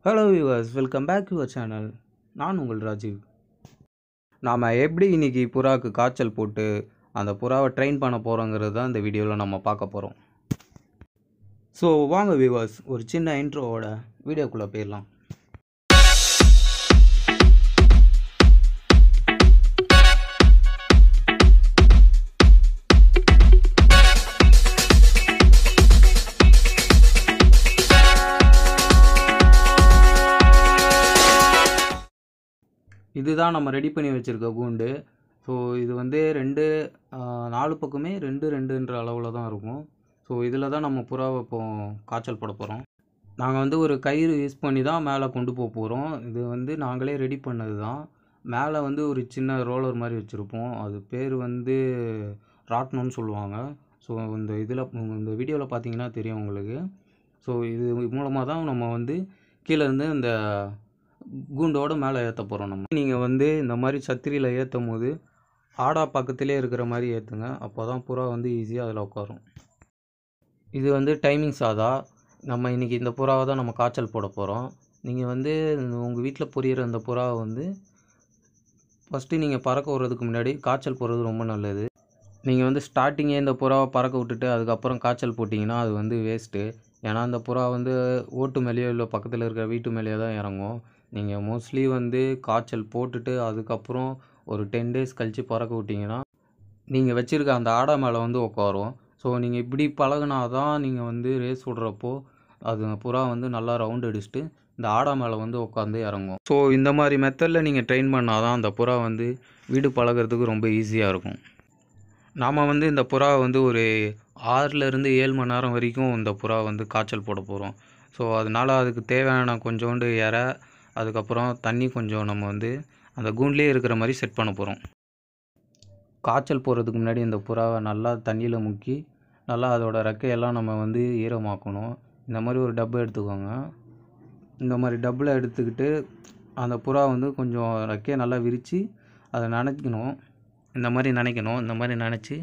Hello viewers welcome back your channel நான் உங்கள் ராஜீவ் நாம் எப்படி இன்னைக்கு புறாவுக்கு காய்ச்சல் போட்டு அந்த புறாவை ட்ரெயின் பண்ண போகிறோங்கிறது தான் இந்த வீடியோவில் நம்ம பார்க்க போகிறோம் ஸோ வாங்க வியூவர்ஸ் ஒரு சின்ன இன்ட்ரோவோட வீடியோக்குள்ளே போயிடலாம் இதுதான் நம்ம ரெடி பண்ணி வச்சுருக்க கூண்டு ஸோ இது வந்து ரெண்டு ஆ, நாலு பக்கமே ரெண்டு ரெண்டுன்ற அளவில் தான் இருக்கும் ஸோ இதில் தான் நம்ம புறாவை இப்போ காய்ச்சல் போட போகிறோம் நாங்கள் வந்து ஒரு கயிறு யூஸ் பண்ணி தான் மேலே கொண்டு போக போகிறோம் இது வந்து நாங்களே ரெடி பண்ணது தான் மேலே வந்து ஒரு சின்ன ரோலர் மாதிரி வச்சுருப்போம் அது பேர் வந்து ராட்னம்னு சொல்லுவாங்க ஸோ இந்த இதில் இந்த வீடியோவில் பார்த்தீங்கன்னா தெரியும் உங்களுக்கு ஸோ இது மூலமாக தான் நம்ம வந்து கீழே இருந்து இந்த கூண்டோட மேலே ஏற்ற போகிறோம் நம்ம நீங்கள் வந்து இந்த மாதிரி சத்திரியில் ஏற்றும் போது ஆடா பக்கத்திலே இருக்கிற மாதிரி ஏற்றுங்க அப்போ தான் புறா வந்து ஈஸியாக அதில் உட்காரும் இது வந்து டைமிங் சாதா நம்ம இன்றைக்கி இந்த புறாவை தான் நம்ம காய்ச்சல் போட போகிறோம் நீங்கள் வந்து உங்கள் வீட்டில் பொரியிற அந்த புறாவை வந்து ஃபஸ்ட்டு நீங்கள் பறக்க விட்றதுக்கு முன்னாடி காய்ச்சல் போடுறது ரொம்ப நல்லது நீங்கள் வந்து ஸ்டார்டிங்கே இந்த புறாவை பறக்க விட்டுட்டு அதுக்கப்புறம் காய்ச்சல் போட்டிங்கன்னா அது வந்து வேஸ்ட்டு ஏன்னா அந்த புறா வந்து ஓட்டு மேலேயோ இல்லை பக்கத்தில் இருக்கிற வீட்டு மேலேயோ தான் இறங்கும் நீங்கள் மோஸ்ட்லி வந்து காய்ச்சல் போட்டுட்டு அதுக்கப்புறம் ஒரு டென் டேஸ் கழித்து பறக்க விட்டிங்கன்னா நீங்கள் வச்சுருக்க அந்த ஆடை மேலே வந்து உட்காரும் ஸோ நீங்கள் இப்படி பழகுனா தான் நீங்கள் வந்து ரேஸ் விட்றப்போ அது புறா வந்து நல்லா ரவுண்ட் அடிச்சுட்டு இந்த ஆடா மேலே வந்து உட்காந்து இறங்கும் ஸோ இந்த மாதிரி மெத்தடில் நீங்கள் ட்ரெயின் பண்ணால் தான் அந்த புறா வந்து வீடு பழகுறதுக்கு ரொம்ப ஈஸியாக இருக்கும் நாம் வந்து இந்த புறா வந்து ஒரு ஆறுலேருந்து ஏழு மணி நேரம் வரைக்கும் இந்த புறா வந்து காய்ச்சல் போட போகிறோம் ஸோ அதனால் அதுக்கு தேவையான கொஞ்சோண்டு இறை அதுக்கப்புறம் தண்ணி கொஞ்சம் நம்ம வந்து அந்த கூண்ட்லேயே இருக்கிற மாதிரி செட் பண்ண போகிறோம் காய்ச்சல் போகிறதுக்கு முன்னாடி இந்த புறாவை நல்லா தண்ணியில் முக்கி நல்லா அதோட ரெக்கையெல்லாம் நம்ம வந்து ஈரமாக்கணும் இந்த மாதிரி ஒரு டப்பு எடுத்துக்கோங்க இந்த மாதிரி டப்பில் எடுத்துக்கிட்டு அந்த புறா வந்து கொஞ்சம் ரெக்கையை நல்லா விரித்து அதை நனைக்கணும் இந்த மாதிரி நனைக்கணும் இந்த மாதிரி நனைச்சி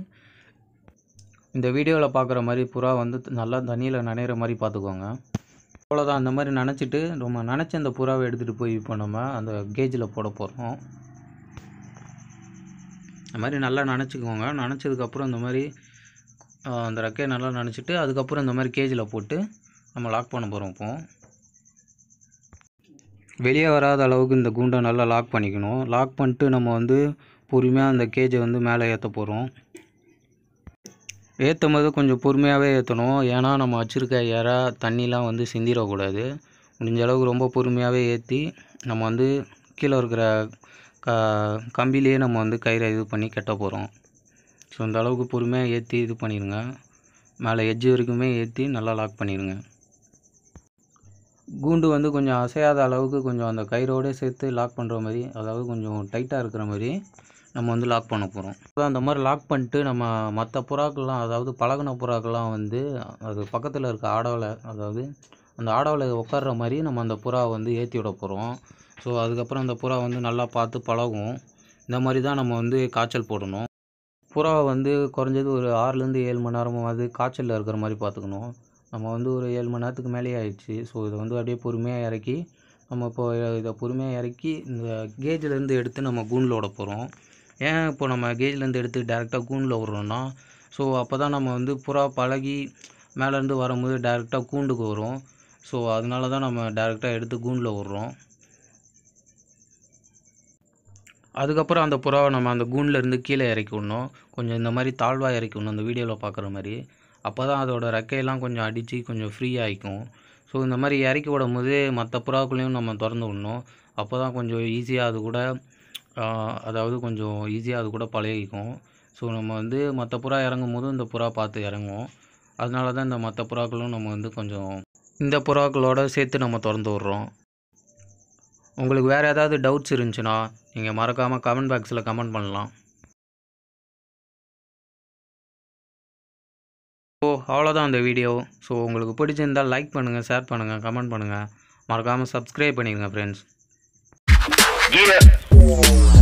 இந்த வீடியோவில் பார்க்குற மாதிரி புறா வந்து நல்லா தண்ணியில் நனைகிற மாதிரி பார்த்துக்கோங்க அவ்வளோதான் அந்த மாதிரி நனைச்சிட்டு நம்ம நனைச்ச அந்த புறாவை எடுத்துகிட்டு போய் இப்போ நம்ம அந்த கேஜில் போட போகிறோம் இந்த மாதிரி நல்லா நனைச்சிக்கோங்க நனைச்சதுக்கப்புறம் இந்த மாதிரி ஆ, அந்த ரெக்கையை நல்லா நனைச்சிட்டு அதுக்கப்புறம் இந்த மாதிரி கேஜில் போட்டு நம்ம லாக் பண்ண போகிறோம் இப்போ வெளியே வராத அளவுக்கு இந்த கூண்டை நல்லா லாக் பண்ணிக்கணும் லாக் பண்ணிட்டு நம்ம வந்து பொறுமையாக அந்த கேஜை வந்து மேலே ஏற்ற போகிறோம் ஏற்றும் போது கொஞ்சம் பொறுமையாகவே ஏற்றணும் ஏன்னா நம்ம வச்சுருக்க இறை தண்ணிலாம் வந்து சிந்திடக்கூடாது முடிஞ்ச அளவுக்கு ரொம்ப பொறுமையாகவே ஏற்றி நம்ம வந்து கீழே இருக்கிற க கம்பிலேயே நம்ம வந்து கயிறை இது பண்ணி கட்ட போகிறோம் ஸோ இந்த அளவுக்கு பொறுமையாக ஏற்றி இது பண்ணிடுங்க மேலே எட்ஜ் வரைக்குமே ஏற்றி நல்லா லாக் பண்ணிடுங்க கூண்டு வந்து கொஞ்சம் அசையாத அளவுக்கு கொஞ்சம் அந்த கயிறோடு சேர்த்து லாக் பண்ணுற மாதிரி அதாவது கொஞ்சம் டைட்டாக இருக்கிற மாதிரி நம்ம வந்து லாக் பண்ண போகிறோம் அந்த மாதிரி லாக் பண்ணிட்டு நம்ம மற்ற புறாக்கள்லாம் அதாவது பழகுன புறாக்கள்லாம் வந்து அது பக்கத்தில் இருக்க ஆடவில் அதாவது அந்த ஆடவில் உட்கார்ற மாதிரி நம்ம அந்த புறாவை வந்து ஏற்றி விட போகிறோம் ஸோ அதுக்கப்புறம் அந்த புறா வந்து நல்லா பார்த்து பழகும் இந்த மாதிரி தான் நம்ம வந்து காய்ச்சல் போடணும் புறாவை வந்து குறைஞ்சது ஒரு ஆறுலேருந்து ஏழு மணி நேரமாவது காய்ச்சலில் இருக்கிற மாதிரி பார்த்துக்கணும் நம்ம வந்து ஒரு ஏழு மணி நேரத்துக்கு மேலேயே ஆயிடுச்சு ஸோ இதை வந்து அப்படியே பொறுமையாக இறக்கி நம்ம இப்போ இதை பொறுமையாக இறக்கி இந்த கேஜ்லேருந்து எடுத்து நம்ம கூண்டில் விட போகிறோம் ஏன் இப்போ நம்ம கேஜ்லேருந்து எடுத்து டேரெக்டாக கூண்டில் விட்றோன்னா ஸோ அப்போ தான் நம்ம வந்து புறா பழகி மேலேருந்து வரும்போது டேரெக்டாக கூண்டுக்கு வரும் ஸோ அதனால தான் நம்ம டேரெக்டாக எடுத்து கூண்டில் விட்றோம் அதுக்கப்புறம் அந்த புறாவை நம்ம அந்த கூண்டில் இருந்து கீழே இறக்கி விடணும் கொஞ்சம் இந்த மாதிரி தாழ்வாக இறக்கி விடணும் அந்த வீடியோவில் பார்க்குற மாதிரி அப்போ தான் அதோட ரெக்கையெல்லாம் கொஞ்சம் அடித்து கொஞ்சம் ஃப்ரீ ஆகிக்கும் ஸோ இந்த மாதிரி இறக்கி விடும் போது மற்ற புறாக்குள்ளேயும் நம்ம திறந்து விடணும் அப்போ தான் கொஞ்சம் ஈஸியாக அது கூட ஆஹ், அதாவது கொஞ்சம் ஈஸியாக அது கூட பழகிக்கும் ஸோ நம்ம வந்து மற்ற புறா இறங்கும் போது இந்த புறா பார்த்து இறங்கும் அதனால தான் இந்த மற்ற புறாக்களும் நம்ம வந்து கொஞ்சம் இந்த புறாக்களோட சேர்த்து நம்ம திறந்து விட்றோம் உங்களுக்கு வேறு ஏதாவது டவுட்ஸ் இருந்துச்சுன்னா நீங்கள் மறக்காமல் கமெண்ட் பாக்ஸில் கமெண்ட் பண்ணலாம் ஸோ அவ்வளோதான் அந்த வீடியோ ஸோ உங்களுக்கு பிடிச்சிருந்தால் லைக் பண்ணுங்கள் ஷேர் பண்ணுங்கள் கமெண்ட் பண்ணுங்கள் மறக்காமல் சப்ஸ்கிரைப் பண்ணிடுங்க ஃப்ரெண்ட்ஸ் Yeah.